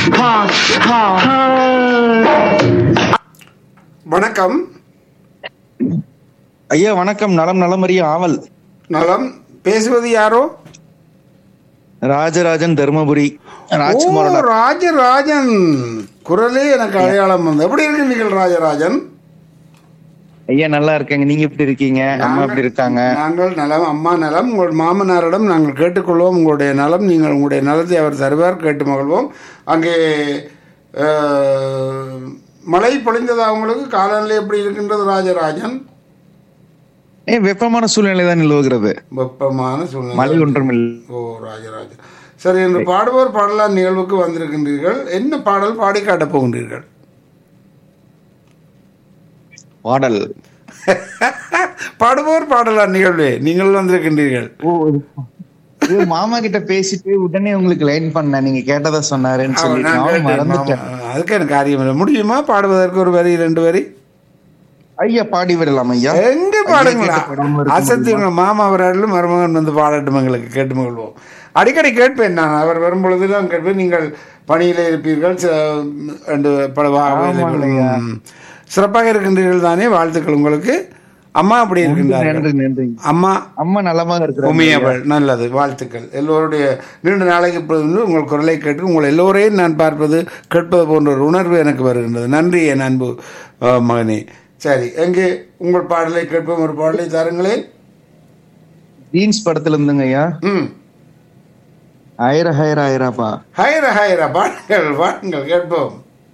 வணக்கம் ஐயா வணக்கம் நலம் நலமறிய ஆவல் நலம் பேசுவது யாரோ ராஜராஜன் தர்மபுரி ஓ ராஜ்குமாரோட ராஜராஜன் குரலே எனக்கு அடையாளம் வந்து எப்படி இருக்கீர்கள் ராஜராஜன் ஐயா நல்லா இருக்கேங்க நீங்க எப்படி இருக்கீங்க அம்மா எப்படி இருக்காங்க நாங்கள் நலம் அம்மா நலம் உங்கள் மாமனாரிடம் நாங்கள் கேட்டுக்கொள்வோம் உங்களுடைய நலம் நீங்கள் உங்களுடைய நலத்தை அவர் தருவார் கேட்டு மகிழ்வோம் அங்கே அஹ், மழை பொழிந்ததா உங்களுக்கு காலநிலை எப்படி இருக்கின்றது ராஜராஜன் ஏ வெப்பமான சூழ்நிலை தான் நிலவுகிறது வெப்பமான மழை சூழ்நிலை ஒன்றும் இல்லை ஓ ராஜராஜன் சரி இன்று பாடுவோர் பாடலாம் நிகழ்வுக்கு வந்திருக்கின்றீர்கள் என்ன பாடல் பாடி காட்டப் போகின்றீர்கள் பாடல் பாடுவோர் பாடலாம் நிகழ்வே நீங்கள் வந்திருக்கின்றீர்கள் ஓ இது மாமா கிட்ட பேசிட்டு உடனே உங்களுக்கு லைன் பண்ணேன் நீங்க கேட்டதா சொன்னாருன்னு அவர் சொல்லி நான் நானும் கேட்டேன், மறந்துட்டேன் மாமா. அதுக்கு எனக்கு காரியம் இல்லை முடியுமா பாடுவதற்கு ஒரு வரி ரெண்டு வரி ஐயா பாடி விடலாம் ஐயா எங்க ஐயா பாடுங்களா கேட்ட பாடாம இருக்க அசத்தி உங்க மாமா அவர்களும் மருமகன் வந்து பாடட்டும் எங்களுக்கு கேட்டு மகிழ்வோம் அடிக்கடி கேட்பேன் நான் அவர் வரும் பொழுதெல்லாம் கேட்பேன் நீங்கள் பணியில இருப்பீர்கள் ச- ரெண்டு பல வா- வேலைகள். ம். சிறப்பாக இருக்கின்றீர்கள் தானே வாழ்த்துக்கள் உங்களுக்கு அம்மா அப்படி இருக்கின்றார்கள் நன்றி நன்றி அம்மா அம்மா நலமாக இருக்கிறாங்க உமையவள் நல்லது வாழ்த்துக்கள் எல்லோருடைய நீண்ட நாளைக்கு பிறகு உங்கள் குரலை கேட்டு உங்கள் எல்லோரையும் நான் பார்ப்பது கேட்பது போன்ற ஒரு உணர்வு எனக்கு வருகின்றது நன்றி என் அன்பு அஹ், மகனே சரி எங்கே உங்கள் பாடலை கேட்போம் ஒரு பாடலை தாருங்களேன் ஜீன்ஸ் படத்துல இருந்துங்க ஐயா ம் ஆயிர ஹைர ஆயிராப்பா ஹைர ஹைர பாடுங்கள் பாடுங்கள் கேட்போம்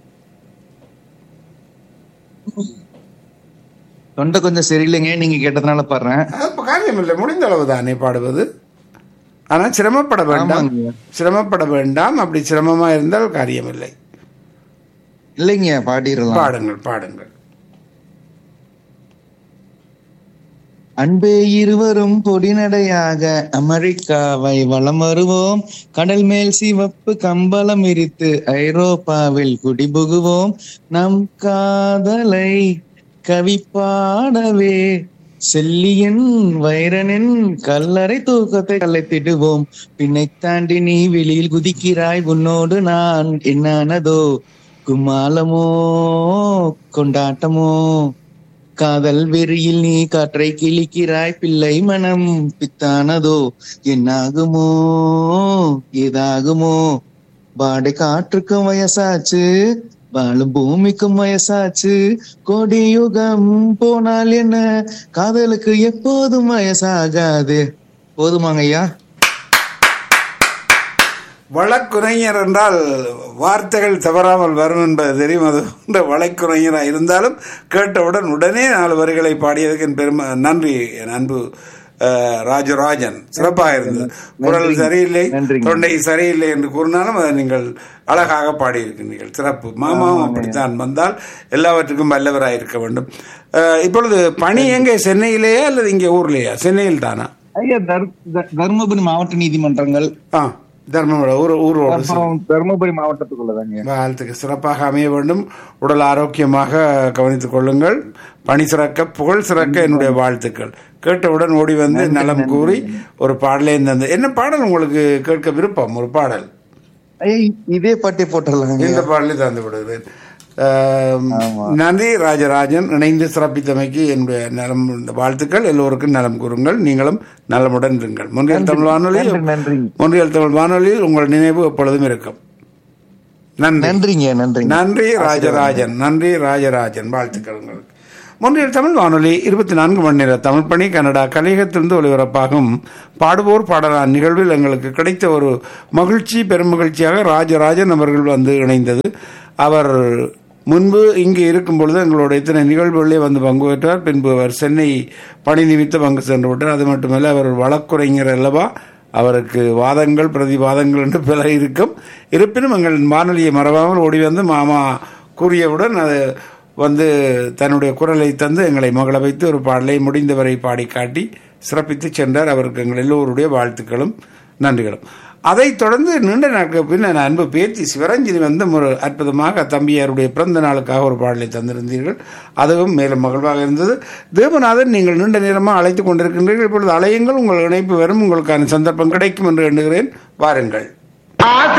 தொண்டை கொஞ்சம் சரியில்லைங்க நீங்க கேட்டதுனால பாடுறேன் அது இப்ப காரியம் இல்லை முடிந்த அளவு தானே பாடுவது ஆனால் சிரமப்பட வேண்டாம் ஆமாங்க. சிரமப்பட வேண்டாம் அப்படி சிரமமா இருந்தால் காரியமில்லை இல்லைங்க பாடிடலாம் பாடுங்கள் பாடுங்கள் அன்பே இருவரும் பொடிநடையாக அமெரிக்காவை வலம் வருவோம் கடல் மேல் சிவப்பு கம்பளம் விரித்து ஐரோப்பாவில் குடிபுகுவோம் நம் காதலை கவி பாடவே செல்லியன் வைரனின் கல்லறை தூக்கத்தை கலைத்திடுவோம் பின்னை தாண்டி நீ வெளியில் குதிக்கிறாய் உன்னோடு நான் என்னானதோ கும்மாளமோ கொண்டாட்டமோ காதல் வெறியில் நீ காற்றை கிழிக்கிறாய் பிள்ளை மனம் பித்தானதோ என்னாகுமோ ஏதாகுமோ வாடை காற்றுக்கும் வயசாச்சு வாழும் பூமிக்கும் வயசாச்சு கோடி யுகம் போனால் என்ன காதலுக்கு எப்போதும் வயசாகாது போதுமாங்க ஐயா வழக்குரைஞர் என்றால் வார்த்தைகள் தவறாமல் வரும் என்பது தெரியும் அது போன்ற வழக்குரைஞராக இருந்தாலும் கேட்டவுடன் உடனே நாலு வரிகளை பாடியதுக்கு என் பெருமை நன்றி என் அன்பு அஹ், ராஜராஜன் சிறப்பாக இருந்தது குரல் நன்றிங்க. சரியில்லை நன்றிங்க. தொண்டை சரியில்லை என்று கூறினாலும் அதை நீங்கள் அழகாக பாடியிருக்கிறீர்கள் சிறப்பு மாமாவும் அப்படித்தான் வந்தால் எல்லாவற்றுக்கும் வல்லவராக இருக்க வேண்டும் அஹ், இப்பொழுது பணி எங்கே சென்னையிலேயா அல்லது இங்கே ஊர்லேயா சென்னையில் தானா ஐயா தர்- த- தருமபுரி மாவட்ட நீதிமன்றங்கள் ஆ தர்மபுரம் ஊர் ஊரோடு அப்புறம் தருமபுரி மாவட்டத்துக்குள்ளதாங்க வாழ்த்துக்கு சிறப்பாக அமைய வேண்டும் உடல் ஆரோக்கியமாக கவனித்துக் கொள்ளுங்கள் பணி சிறக்க புகழ் சிறக்க என்னுடைய வாழ்த்துக்கள் கேட்டவுடன் ஓடி வந்து நலம் கூறி ஒரு பாடலே தந்து என்ன பாடல் உங்களுக்கு கேட்க விருப்பம் ஒரு பாடல் ஐயா இதே பாட்டே போட்டுடலாங்க இந்த பாடலை தந்து விடுகிறேன் ஆம், நன்றி ராஜராஜன் இணைந்து சிறப்பித்தமைக்கு என்னுடைய நலம் வாழ்த்துக்கள் எல்லோருக்கும் நலம் கூறுங்கள் நீங்களும் நலமுடன் இருங்கள் முன்றியல் தமிழ் வானொலி நன்றி நன்றி முன்றியல் தமிழ் வானொலியில் உங்கள் நினைவு எப்பொழுதும் இருக்கும் நன்றி நன்றிங்க நன்றிங்க நன்றி ராஜராஜன் நன்றி ராஜராஜன் வாழ்த்துக்கள் உங்களுக்கு முன்னில் தமிழ் வானொலி இருபத்தி நான்கு மணி நேர தமிழ் பணி கனடா கலையகத்திலிருந்து ஒளிபரப்பாகும் பாடுவோர் பாடலான் நிகழ்வில் எங்களுக்கு கிடைத்த ஒரு மகிழ்ச்சி பெருமகிழ்ச்சியாக ராஜராஜன் அவர்கள் வந்து இணைந்தது அவர் முன்பு இங்கே இருக்கும் பொழுது எங்களோட இத்தனை நிகழ்வுகளிலே வந்து பங்கு பெற்றார் பின்பு அவர் சென்னை பணி நிமித்தம் அங்கு சென்று விட்டார் அது மட்டுமல்ல அவர் ஒரு வழக்குரைஞர் அல்லவா அவருக்கு வாதங்கள் பிரதிவாதங்கள் என்று பல இருக்கும் இருப்பினும் எங்கள் வானொலியை மறவாமல் ஓடி வந்து மாமா கூறியவுடன் அது வந்து தன்னுடைய குரலை தந்து எங்களை மகள வைத்து ஒரு பாடலை முடிந்தவரை பாடி காட்டி சிறப்பித்து சென்றார் அவருக்கு எங்கள் எல்லோருடைய வாழ்த்துக்களும் நன்றிகளும் அதைத் தொடர்ந்து நீண்ட நாட்கள் பின்னர் அன்பு பேத்தி சிவரஞ்சினி வந்து ஒரு அற்புதமாக தம்பியாருடைய பிறந்த நாளுக்காக ஒரு பாடலை தந்திருந்தீர்கள் அதுவும் மேலும் மகிழ்வாக இருந்தது தேவநாதன் நீங்கள் நீண்ட நேரமாக அழைத்துக் கொண்டிருக்கின்றீர்கள் இப்பொழுது அலையுங்கள் உங்கள் இணைப்பு வரும் உங்களுக்கான சந்தர்ப்பம் கிடைக்கும் என்று எண்ணுகிறேன் வாருங்கள் ஆசை